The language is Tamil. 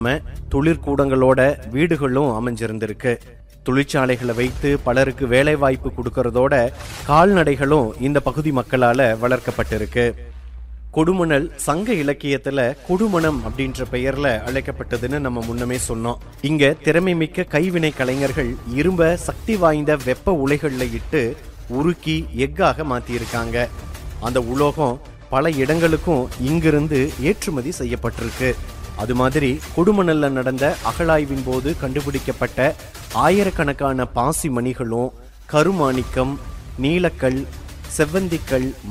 தொழிற்கூடங்களோட வீடுகளும் அமைஞ்சிருந்திருக்கு தொழிற்சாலைகளை வைத்து பலருக்கு வேலை வாய்ப்பு கொடுக்கறதோட கால்நடைகளும் இந்த பகுதி மக்களால வளர்க்கப்பட்டிருக்கு கொடுமணல் சங்க இலக்கியத்துல கொடுமணம் அப்படின்ற பெயர்ல அழைக்கப்பட்டதுன்னு நம்ம முன்னமே சொன்னோம் இங்க திறமை மிக்க கைவினை கலைஞர்கள் இரும்ப சக்தி வாய்ந்த வெப்ப உலைகள்ல இட்டு உருக்கி எஃகாக மாத்தியிருக்காங்க அந்த உலோகம் பல இடங்களுக்கும் இங்கிருந்து ஏற்றுமதி செய்யப்பட்டிருக்கு அது மாதிரி கொடுமணல்ல நடந்த அகழாய்வின் போது கண்டுபிடிக்கப்பட்ட ஆயிரக்கணக்கான பாசி மணிகளும் கருமாணிக்கம் நீலக்கல் செவ்வந்திக்கல்